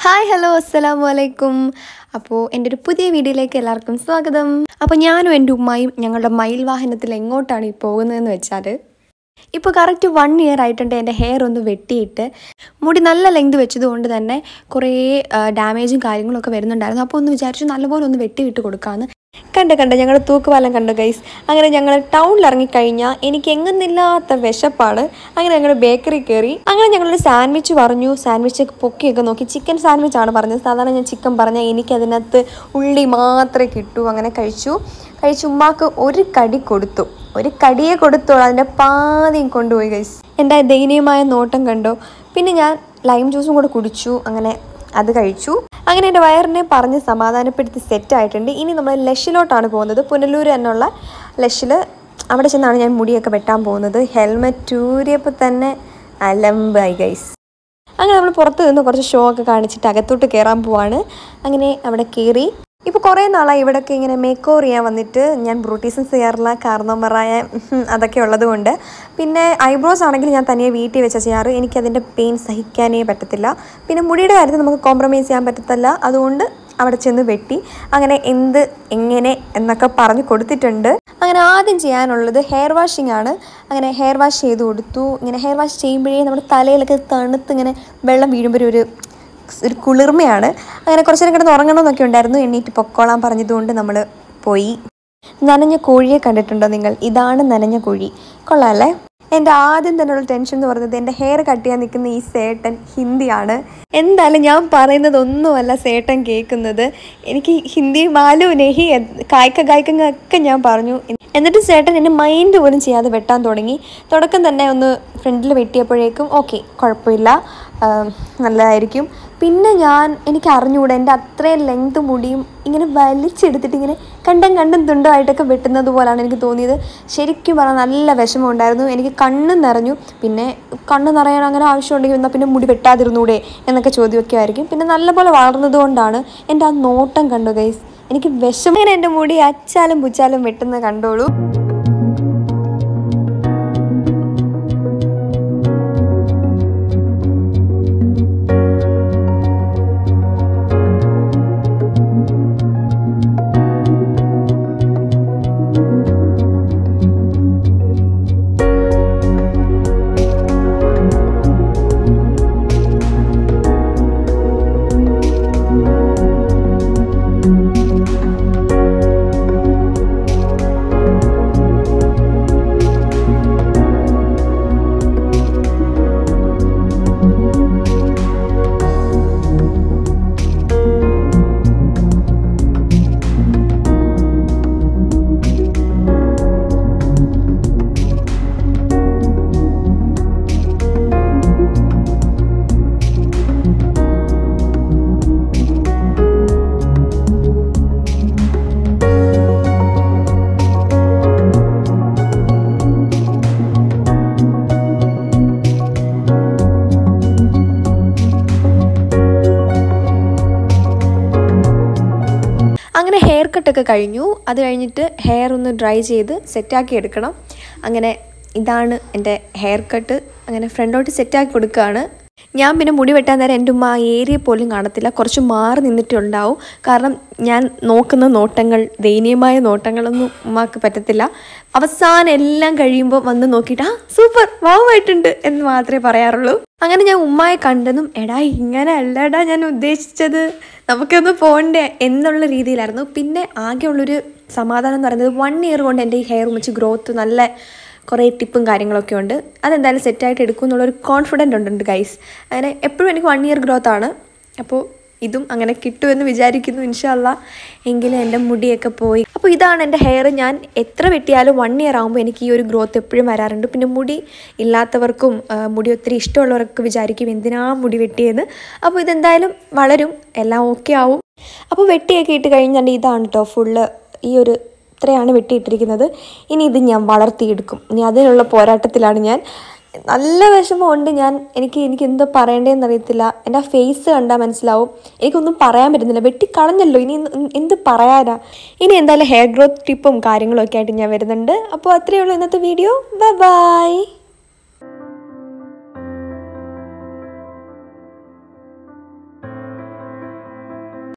hi hello അസ്സലാമു അലൈക്കും അപ്പോൾ എൻ്റെ ഒരു പുതിയ വീഡിയോയിലേക്ക് എല്ലാവർക്കും സ്വാഗതം അപ്പോൾ ഞാനും എൻ്റെ ഉമ്മയും ഞങ്ങളുടെ മയിൽ വാഹനത്തിൽ എങ്ങോട്ടാണ് ഈ പോകുന്നതെന്ന് വെച്ചാൽ ഇപ്പോൾ കറക്റ്റ് വൺ ഇയർ ആയിട്ടുണ്ട് എൻ്റെ ഹെയർ ഒന്ന് വെട്ടിയിട്ട് മുടി നല്ല ലെങ്ത് വെച്ചതുകൊണ്ട് തന്നെ കുറേ ഡാമേജും കാര്യങ്ങളൊക്കെ വരുന്നുണ്ടായിരുന്നു അപ്പോൾ ഒന്ന് വിചാരിച്ചു നല്ലപോലെ ഒന്ന് വെട്ടി വിട്ട് കൊടുക്കാമെന്ന് കണ്ട കണ്ട ഞങ്ങൾ തൂക്കുപാലം കണ്ടു ഗൈസ് അങ്ങനെ ഞങ്ങൾ ടൗണിൽ ഇറങ്ങിക്കഴിഞ്ഞാൽ എനിക്ക് എങ്ങുന്നില്ലാത്ത വിശപ്പാണ് അങ്ങനെ ഞങ്ങൾ ബേക്കറി കയറി അങ്ങനെ ഞങ്ങളൊരു സാൻഡ്വിച്ച് പറഞ്ഞു സാൻഡ്വിച്ച് പൊക്കിയൊക്കെ നോക്കി ചിക്കൻ സാൻഡ്വിച്ച് ആണ് പറഞ്ഞത് സാധാരണ ഞാൻ ചിക്കൻ പറഞ്ഞാൽ എനിക്ക് അതിനകത്ത് ഉള്ളി മാത്രമേ കിട്ടൂ അങ്ങനെ കഴിച്ചു കഴിച്ച് ഉമ്മാക്ക് ഒരു കടി കൊടുത്തു ഒരു കടിയെ കൊടുത്തോളൂ അതിൻ്റെ പാതിയും കൊണ്ടുപോയി ഗൈസ് എൻ്റെ ദയനീയമായ നോട്ടം കണ്ടോ പിന്നെ ഞാൻ ലൈം ജ്യൂസും കൂടെ കുടിച്ചു അങ്ങനെ അത് കഴിച്ചു അങ്ങനെ എൻ്റെ വയറിനെ പറഞ്ഞ് സമാധാനപ്പെടുത്തി സെറ്റ് ആയിട്ടുണ്ട് ഇനി നമ്മൾ ലഷിലോട്ടാണ് പോകുന്നത് പുനലൂർ എന്നുള്ള ലഷിൽ അവിടെ ചെന്നാണ് ഞാൻ മുടിയൊക്കെ വെട്ടാൻ പോകുന്നത് ഹെൽമെറ്റ് ഊരിയപ്പോൾ തന്നെ അലമ്പായി ഗൈസ് അങ്ങനെ നമ്മൾ പുറത്ത് നിന്ന് കുറച്ച് ഷോ ഒക്കെ കാണിച്ചിട്ട് അകത്തോട്ട് കയറാൻ പോവാണ് അങ്ങനെ അവിടെ കയറി ഇപ്പോൾ കുറേ നാളായി ഇവിടെയൊക്കെ ഇങ്ങനെ മേക്ക് ഓവർ ചെയ്യാൻ വന്നിട്ട് ഞാൻ ബ്രൂട്ടീസൺ ചെയ്യാറില്ല കാർന്നോമറായ അതൊക്കെ ഉള്ളത് കൊണ്ട് പിന്നെ ഐബ്രോസ് ആണെങ്കിൽ ഞാൻ തനിയെ വീട്ടിൽ വെച്ചാൽ ചെയ്യാറ് എനിക്കതിൻ്റെ പെയിൻ സഹിക്കാനേ പറ്റത്തില്ല പിന്നെ മുടിയുടെ കാര്യത്തിൽ നമുക്ക് കോംപ്രമൈസ് ചെയ്യാൻ പറ്റത്തില്ല അതുകൊണ്ട് അവിടെ ചെന്ന് വെട്ടി അങ്ങനെ എന്ത് എങ്ങനെ എന്നൊക്കെ പറഞ്ഞു കൊടുത്തിട്ടുണ്ട് അങ്ങനെ ആദ്യം ചെയ്യാനുള്ളത് ഹെയർ വാഷിംഗ് ആണ് അങ്ങനെ ഹെയർ വാഷ് ചെയ്ത് കൊടുത്തു ഇങ്ങനെ ഹെയർ വാഷ് ചെയ്യുമ്പോഴേ നമ്മുടെ തലയിലൊക്കെ തണുത്ത് ഇങ്ങനെ വെള്ളം വീഴുമ്പോൾ ഒരു ഒരു കുളിർമയാണ് അങ്ങനെ കുറച്ച് നേരം കിടന്ന് ഉറങ്ങണമെന്നൊക്കെ ഉണ്ടായിരുന്നു എണ്ണീറ്റ് പൊക്കോളാൻ പറഞ്ഞതുകൊണ്ട് നമ്മൾ പോയി നനഞ്ഞ കോഴിയെ കണ്ടിട്ടുണ്ടോ നിങ്ങൾ ഇതാണ് നനഞ്ഞ കോഴി കൊള്ളാമല്ലേ എൻ്റെ ആദ്യം തന്നെയുള്ള ടെൻഷൻ എന്ന് പറയുന്നത് എൻ്റെ ഹെയർ കട്ട് ചെയ്യാൻ നിൽക്കുന്ന ഈ സേട്ടൻ ഹിന്ദിയാണ് എന്തായാലും ഞാൻ പറയുന്നതൊന്നുമല്ല സേട്ടൻ കേൾക്കുന്നത് എനിക്ക് ഹിന്ദി മാലു നെഹി കായ്ക്ക കായ്ക്കങ്ങ ഒക്കെ ഞാൻ പറഞ്ഞു എന്നിട്ട് ചേട്ടൻ എന്നെ മൈൻഡ് പോലും ചെയ്യാതെ വെട്ടാൻ തുടങ്ങി തുടക്കം തന്നെ ഒന്ന് ഫ്രണ്ടിൽ വെട്ടിയപ്പോഴേക്കും ഓക്കെ കുഴപ്പമില്ല നല്ലതായിരിക്കും പിന്നെ ഞാൻ എനിക്ക് അറിഞ്ഞുകൂടെ എൻ്റെ അത്രയും ലെങ്ത് മുടിയും ഇങ്ങനെ വലിച്ചെടുത്തിട്ട് ഇങ്ങനെ കണ്ടം കണ്ടും തുണ്ടമായിട്ടൊക്കെ വെട്ടുന്നത് പോലാണ് എനിക്ക് തോന്നിയത് ശരിക്കും പറഞ്ഞാൽ നല്ല വിഷമം ഉണ്ടായിരുന്നു എനിക്ക് കണ്ണും നിറഞ്ഞു പിന്നെ കണ്ണ് നിറയാൻ അങ്ങനെ ആവശ്യമുണ്ടെങ്കിൽ എന്നാൽ പിന്നെ മുടി വെട്ടാതിരുന്നൂടെ എന്നൊക്കെ ചോദ്യമൊക്കെ ആയിരിക്കും പിന്നെ നല്ലപോലെ വളർന്നത് കൊണ്ടാണ് എൻ്റെ ആ നോട്ടം കണ്ടു ഗൈസ് എനിക്ക് വിഷമം ഇങ്ങനെ എൻ്റെ മുടി അച്ചാലും പുച്ചാലും വെട്ടുന്നത് കണ്ടോളൂ അങ്ങനെ ഹെയർ കട്ടൊക്കെ കഴിഞ്ഞു അത് കഴിഞ്ഞിട്ട് ഹെയർ ഒന്ന് ഡ്രൈ ചെയ്ത് സെറ്റാക്കി എടുക്കണം അങ്ങനെ ഇതാണ് എൻ്റെ ഹെയർ കട്ട് അങ്ങനെ ഫ്രണ്ടോട്ട് സെറ്റാക്കി കൊടുക്കുകയാണ് ഞാൻ പിന്നെ മുടി വെട്ടാൻ നേരം എൻ്റെ ഉമ്മ ആ ഏരിയ പോലും കാണത്തില്ല കുറച്ച് മാറി നിന്നിട്ടുണ്ടാവും കാരണം ഞാൻ നോക്കുന്ന നോട്ടങ്ങൾ ദയനീയമായ നോട്ടങ്ങളൊന്നും ഉമ്മാക്ക് പറ്റത്തില്ല അവസാനം എല്ലാം കഴിയുമ്പോൾ വന്ന് നോക്കിയിട്ട് ആ സൂപ്പർ വാവായിട്ടുണ്ട് എന്ന് മാത്രമേ പറയാറുള്ളൂ അങ്ങനെ ഞാൻ ഉമ്മയെ കണ്ടതും എടാ ഇങ്ങനെ അല്ലടാ ഞാൻ ഉദ്ദേശിച്ചത് നമുക്കൊന്ന് പോകണ്ടേ എന്നുള്ള രീതിയിലായിരുന്നു പിന്നെ ആകെയുള്ളൊരു സമാധാനം എന്ന് പറയുന്നത് വൺ ഇയർ കൊണ്ട് എൻ്റെ ഈ ഹെയർ വെച്ച് ഗ്രോത്ത് നല്ല കുറേ ടിപ്പും കാര്യങ്ങളൊക്കെ ഉണ്ട് അതെന്തായാലും സെറ്റായിട്ട് എടുക്കും എന്നുള്ളൊരു കോൺഫിഡൻ്റ് ഉണ്ട് ഗൈസ് അങ്ങനെ എപ്പോഴും എനിക്ക് വൺ ഇയർ ഗ്രോത്ത് ആണ് അപ്പോൾ ഇതും അങ്ങനെ കിട്ടുമെന്ന് വിചാരിക്കുന്നു ഇൻഷല്ല എങ്കിലും എൻ്റെ മുടിയൊക്കെ പോയി അപ്പോൾ ഇതാണ് എൻ്റെ ഹെയർ ഞാൻ എത്ര വെട്ടിയാലും വൺ ഇയർ ആകുമ്പോൾ എനിക്ക് ഈ ഒരു ഗ്രോത്ത് എപ്പോഴും വരാറുണ്ട് പിന്നെ മുടി ഇല്ലാത്തവർക്കും മുടി ഒത്തിരി ഇഷ്ടമുള്ളവർക്ക് വിചാരിക്കും എന്തിനാ മുടി വെട്ടിയെന്ന് അപ്പോൾ ഇതെന്തായാലും വളരും എല്ലാം ഓക്കെ ആവും അപ്പോൾ വെട്ടിയൊക്കെ ഇട്ട് കഴിഞ്ഞാൽ ഇതാണ് കേട്ടോ ഫുള്ള് ഈ ഒരു ഇത്രയാണ് വെട്ടിയിട്ടിരിക്കുന്നത് ഇനി ഇത് ഞാൻ വളർത്തിയെടുക്കും ഇനി അതിനുള്ള പോരാട്ടത്തിലാണ് ഞാൻ നല്ല വിഷമമുണ്ട് ഞാൻ എനിക്ക് എനിക്ക് എന്തോ പറയേണ്ടതെന്ന് അറിയത്തില്ല എൻ്റെ ആ ഫേസ് കണ്ടാൽ മനസ്സിലാവും എനിക്കൊന്നും പറയാൻ പറ്റുന്നില്ല വെട്ടിക്കളഞ്ഞല്ലോ ഇനി എന്ത് പറയാനാ ഇനി എന്തായാലും ഹെയർ ഗ്രോത്ത് ടിപ്പും കാര്യങ്ങളും ഒക്കെ ആയിട്ട് ഞാൻ വരുന്നുണ്ട് അപ്പോൾ അത്രയേ ഉള്ളൂ ഇന്നത്തെ വീഡിയോ ബൈ